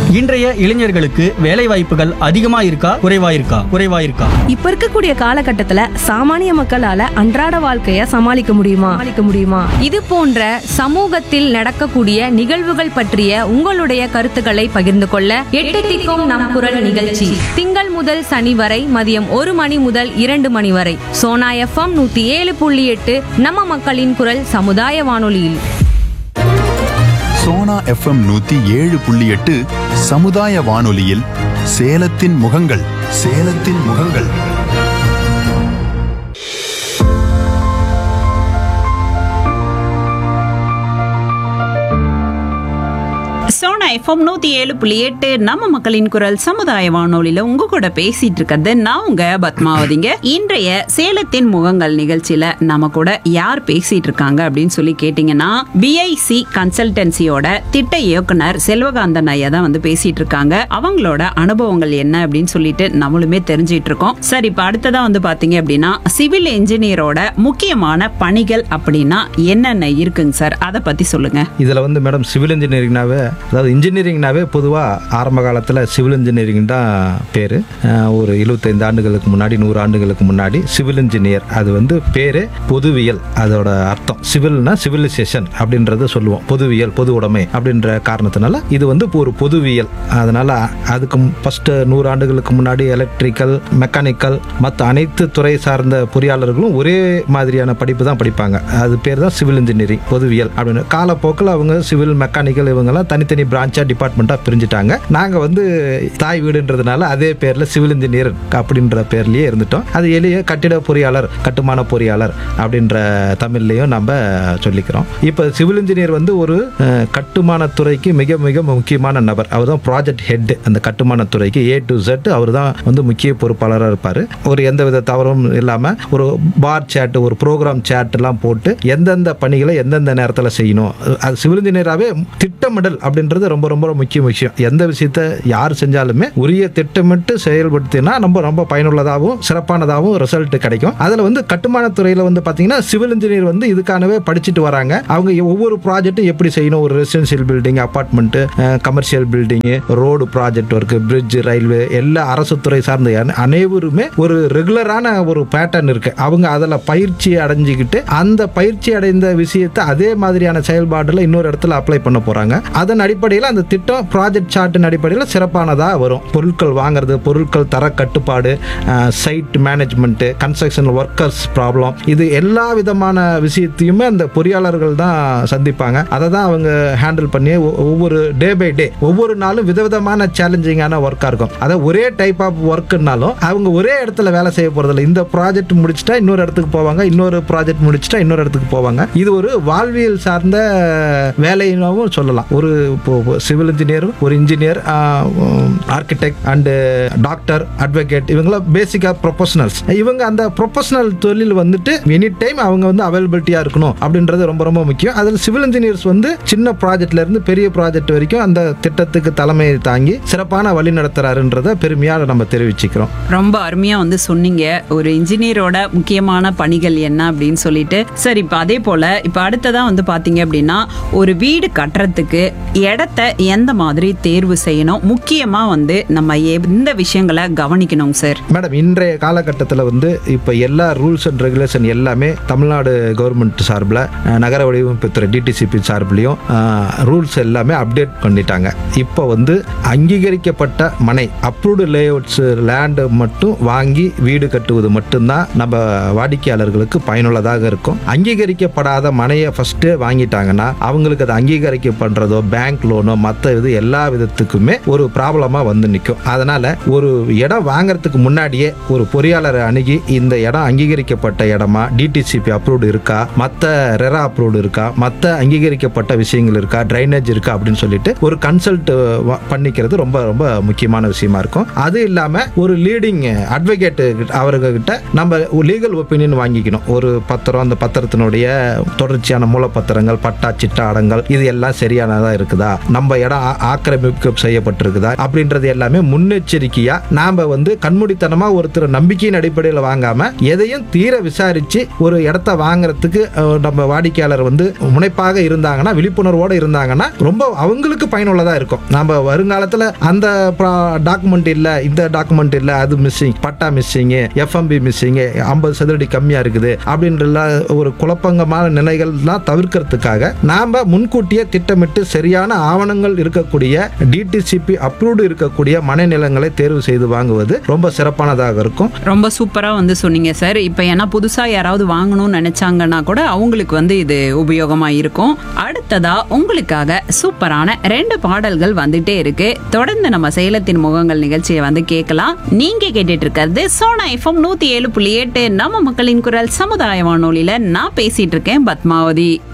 இன்றைய இளைஞர்களுக்கு வேலை வாய்ப்புகள் அதிகமா இருக்கா குறைவா இருக்கா குறைவா இருக்கா இப்ப இருக்கக்கூடிய காலகட்டத்துல சாமானிய மக்களால அன்றாட வாழ்க்கைய சமாளிக்க முடியுமா சமாளிக்க முடியுமா இது போன்ற சமூகத்தில் நடக்கக்கூடிய நிகழ்வுகள் பற்றிய உங்களுடைய கருத்துக்களை பகிர்ந்து கொள்ள எட்டு திக்கும் நம் குரல் நிகழ்ச்சி திங்கள் முதல் சனி வரை மதியம் ஒரு மணி முதல் இரண்டு மணி வரை சோனா எஃப்எம் நூத்தி ஏழு புள்ளி எட்டு நம்ம மக்களின் குரல் சமுதாய வானொலியில் சோனா எஃப்எம் நூத்தி ஏழு புள்ளி எட்டு சமுதாய வானொலியில் சேலத்தின் முகங்கள் சேலத்தின் முகங்கள் சோனா எஃப்எம் நூத்தி ஏழு புள்ளி எட்டு நம்ம மக்களின் குரல் சமுதாய வானொலியில உங்க கூட பேசிட்டு இருக்கிறது நான் உங்க பத்மாவதிங்க இன்றைய சேலத்தின் முகங்கள் நிகழ்ச்சியில நம்ம கூட யார் பேசிட்டு இருக்காங்க அப்படின்னு சொல்லி கேட்டீங்கன்னா பிஐசி கன்சல்டன்சியோட திட்ட இயக்குனர் செல்வகாந்தன் ஐயா தான் வந்து பேசிட்டு இருக்காங்க அவங்களோட அனுபவங்கள் என்ன அப்படின்னு சொல்லிட்டு நம்மளுமே தெரிஞ்சிட்டு இருக்கோம் சரி இப்ப அடுத்ததா வந்து பாத்தீங்க அப்படின்னா சிவில் இன்ஜினியரோட முக்கியமான பணிகள் அப்படின்னா என்னென்ன இருக்குங்க சார் அதை பத்தி சொல்லுங்க இதில் வந்து மேடம் சிவில் இன்ஜினியரிங்னாவே அதாவது இன்ஜினியரிங்னாவே பொதுவாக ஆரம்ப காலத்தில் சிவில் இன்ஜினியரிங் தான் பேர் ஒரு எழுபத்தைந்து ஆண்டுகளுக்கு முன்னாடி நூறு ஆண்டுகளுக்கு முன்னாடி சிவில் இன்ஜினியர் அது வந்து பேர் பொதுவியல் அதோட அர்த்தம் சிவில்னா சிவிலைசேஷன் அப்படின்றத சொல்லுவோம் பொதுவியல் பொது உடைமை அப்படின்ற காரணத்தினால இது வந்து இப்போ ஒரு பொதுவியல் அதனால அதுக்கு ஃபர்ஸ்ட் நூறு ஆண்டுகளுக்கு முன்னாடி எலக்ட்ரிக்கல் மெக்கானிக்கல் மற்ற அனைத்து துறை சார்ந்த பொறியாளர்களும் ஒரே மாதிரியான படிப்பு தான் படிப்பாங்க அது பேர் தான் சிவில் இன்ஜினியரிங் பொதுவியல் அப்படின்னு காலப்போக்கில் அவங்க சிவில் மெக்கானிக்கல் இவங்கெல்லாம் தனித்தனி பிரான்ச்சாக டிபார்ட்மெண்ட்டாக பிரிஞ்சுட்டாங்க நாங்கள் வந்து தாய் வீடுன்றதுனால அதே பேரில் சிவில் இன்ஜினியர் அப்படின்ற பேர்லேயே இருந்துட்டோம் அது எளிய கட்டிட பொறியாளர் கட்டுமான பொறியாளர் அப்படின்ற தமிழ்லையும் நம்ம சொல்லிக்கிறோம் இப்போ சிவில் இன்ஜினியர் வந்து ஒரு அஹ், கட்டுமானத்துறைக்கு மிக மிக முக்கியமான நபர் அவர் தான் ப்ராஜெக்ட் ஹெட் அந்த கட்டுமானத்துறைக்கு ஏ டு Z அவர் தான் வந்து முக்கிய பொறுப்பாளராக இருப்பார் ஒரு எந்தவித தவறும் இல்லாமல் ஒரு பார் சேட் ஒரு ப்ரோக்ராம் சேட் எல்லாம் போட்டு எந்தெந்த பணிகளை எந்தெந்த நேரத்தில் செய்யணும் அது சிவில் இன்ஜினியராகவே திட்டமிடல் அப்படின்றது ரொம்ப ரொம்ப முக்கிய விஷயம் எந்த விஷயத்த யார் செஞ்சாலுமே உரிய திட்டமிட்டு செயல்படுத்தினா நம்ம ரொம்ப பயனுள்ளதாகவும் சிறப்பானதாகவும் ரிசல்ட் கிடைக்கும் அதில் வந்து கட்டுமானத்துறையில் வந்து பார்த்தீங்கன்னா சிவில் இன்ஜினியர் வந்து இதுக்கானவே படிச்சுட்டு வராங்க அவங்க ஒவ்வொரு ப்ராஜெக்ட்டும் எப்படி செய்யணும் ஒரு residential building apartment commercial building road project work bridge railway எல்லா அரசு துறை சார்ந்த அன- அனைவருமே ஒரு ரெகுலரான ஒரு பேட்டர்ன் இருக்கு அவங்க அதில் பயிற்சி அடைஞ்சுக்கிட்டு அந்த பயிற்சி அடைந்த விஷயத்தை அதே மாதிரியான செயல்பாடுல இன்னொரு இடத்துல அப்ளை பண்ண போறாங்க அதன் அடிப்படையில் அந்த திட்டம் ப்ராஜெக்ட் சார்ட்டின் அடிப்படையில் சிறப்பானதாக வரும் பொருட்கள் வாங்குறது பொருட்கள் தர கட்டுப்பாடு site management construction workers problem இது எல்லா விதமான விஷயத்தையுமே அந்த பொறியாளர்கள் தான் சந்திப்பாங்க அதை தான் அவங்க ஹேண்டில் பண்ணி ஒ- ஒவ்வொரு டே பை டே ஒவ்வொரு நாளும் விதவிதமான சேலஞ்சிங்கான ஒர்க்காக இருக்கும் அதை ஒரே டைப் ஆஃப் ஒர்க்குனாலும் அவங்க ஒரே இடத்துல வேலை செய்ய போறதில்ல இந்த ப்ராஜெக்ட் முடிச்சிட்டா இன்னொரு இடத்துக்கு போவாங்க இன்னொரு ப்ராஜெக்ட் முடிச்சிட்டா இன்னொரு இடத்துக்கு போவாங்க இது ஒரு வாழ்வியல் சார்ந்த வேலையினாவும் சொல்லலாம் ஒரு இப்போ சிவில் இன்ஜினியர் ஒரு engineer architect and doctor advocate இவங்களாம் பேசிக்காக ப்ரொஃபஷனல்ஸ் இவங்க அந்த ப்ரொஃபஷனல் தொழில் வந்துட்டு எனி டைம் அவங்க வந்து அவைலபிலிட்டியாக இருக்கணும் அப்படின்றது ரொம்ப ரொம்ப முக்கியம் அதில் சிவில் இன்ஜினியர்ஸ் வந்து சின்ன ப்ராஜெக்ட்ல இருந்து பெரிய ப்ராஜெக்ட் வரைக்கும் அந்த திட்டத்துக்கு தலைமையை தாங்கி சிறப்பான வழி நடத்துறாருன்றதை பெருமையாக நம்ம தெரிவிச்சுக்கிறோம் ரொம்ப அருமையா வந்து சொன்னீங்க ஒரு இன்ஜினியரோட முக்கியமான பணிகள் என்ன அப்படின்னு சொல்லிட்டு சரி இப்ப அதே போல இப்ப அடுத்ததா வந்து பாத்தீங்க அப்படின்னா ஒரு வீடு கட்டுறதுக்கு இடத்த எந்த மாதிரி தேர்வு செய்யணும் முக்கியமா வந்து நம்ம எந்த விஷயங்களை கவனிக்கணும் சார் மேடம் இன்றைய காலகட்டத்தில் வந்து இப்போ எல்லா ரூல்ஸ் அண்ட் ரெகுலேஷன் எல்லாமே தமிழ்நாடு கவர்மெண்ட் சார்பில் அஹ், நகர வடிவமைப்புத்துறை டிடிசிபி சார்பிலையும் ரூல்ஸ் எல்லாமே அப்டேட் பண்ணிட்டாங்க இப்போ வந்து அங்கீகரிக்கப்பட்ட மனை அப்ரூவ்டு லேஅவுட்ஸ் லேண்டு மட்டும் வாங்கி வீடு கட்டுவது மட்டும்தான் நம்ம வாடிக்கையாளர்களுக்கு பயனுள்ளதாக இருக்கும் அங்கீகரிக்கப்படாத மனையை ஃபஸ்ட்டு வாங்கிட்டாங்கன்னா அவங்களுக்கு அதை அங்கீகரிக்க பண்ணுறதோ பேங்க் லோனோ மற்ற இது எல்லா விதத்துக்குமே ஒரு ப்ராப்ளமாக வந்து நிற்கும் அதனால ஒரு இடம் வாங்குறதுக்கு முன்னாடியே ஒரு பொறியாளரை அணுகி இந்த இடம் அங்கீகரிக்கப்பட்ட இடமா டிடிசிபி அப்ரூவ்டு இருக்கா மற்ற ரெரா அப்ரூவ்டு இருக்கா மற்ற அங்கீகரிக்கப்பட்ட விஷயங்கள் இருக்கா ட்ரைனேஜ் இருக்கா அப்படின்னு சொல்லிட்டு ஒரு கன்சல்ட் பண்ணிக்கிறது ரொம்ப ரொம்ப முக்கியமான விஷயமா இருக்கும் அது இல்லாம ஒரு லீடிங் அட்வொகேட் அவர்கிட்ட நம்ம லீகல் ஒப்பீனியன் வாங்கிக்கணும் ஒரு பத்திரம் அந்த பத்திரத்தினுடைய தொடர்ச்சியான மூலப்பத்திரங்கள் பட்டா சிட்டா அடங்கல் இது எல்லாம் சரியானதா இருக்குதா நம்ம இடம் ஆ- ஆக்கிரமிப்பு செய்யப்பட்டிருக்குதா அப்படின்றது எல்லாமே முன்னெச்சரிக்கையா நாம வந்து கண்மூடித்தனமா ஒருத்தர் நம்பிக்கையின் அடிப்படையில் வாங்காம எதையும் தீர விசாரிச்சு ஒரு இடத்த வாங்குறதுக்கு அஹ், நம்ம வாடிக்கையாளர் வந்து முனைப்பாக இருந்தாங்கன்னா விழிப்புணர்வோட இருந்தாங்கன்னா ரொம்ப அவங்களுக்கு பயனுள்ளதா இருக்கும் நம்ம வருங்காலத்துல அந்த டாக்குமெண்ட் இல்ல இந்த டாக்குமெண்ட் இல்ல அது missing patta missing FMB missing ஐம்பது சதுரடி கம்மியா இருக்குது அப்படின்ற ஒரு குழப்பங்கமான நிலைகள்லாம் தவிர்க்கிறதுக்காக நாம முன்கூட்டியே திட்டமிட்டு சரியான ஆவணங்கள் இருக்கக்கூடிய டிடிசிபி அப்ரூவ்டு இருக்கக்கூடிய மனைநிலங்களை தேர்வு செய்து வாங்குவது ரொம்ப சிறப்பானதாக இருக்கும் ரொம்ப சூப்பரா வந்து சொன்னீங்க சார் இப்போ ஏன்னா புதுசா யாராவது வாங்கணும்னு நினைச்சாங்கன்னா கூட அவங்களுக்கு வந்து இது உபயோகமா இருக்கும் அடுத்ததா உங்களுக்காக சூப்பரான ரெண்டு பாடல்கள் வந்துட்டே இருக்கு தொடர்ந்து நம்ம சேலத்தின் முகங்கள் நிகழ்ச்சியை வந்து கேட்கலாம் நீங்க கேட்டுட்டு இருக்கிறது சோனா எஃப்எம் நூத்தி ஏழு புள்ளி எட்டு நம்ம மக்களின் குரல் சமுதாய வானொலியில நான் பேசிட்டு இருக்கேன் பத்மாவதி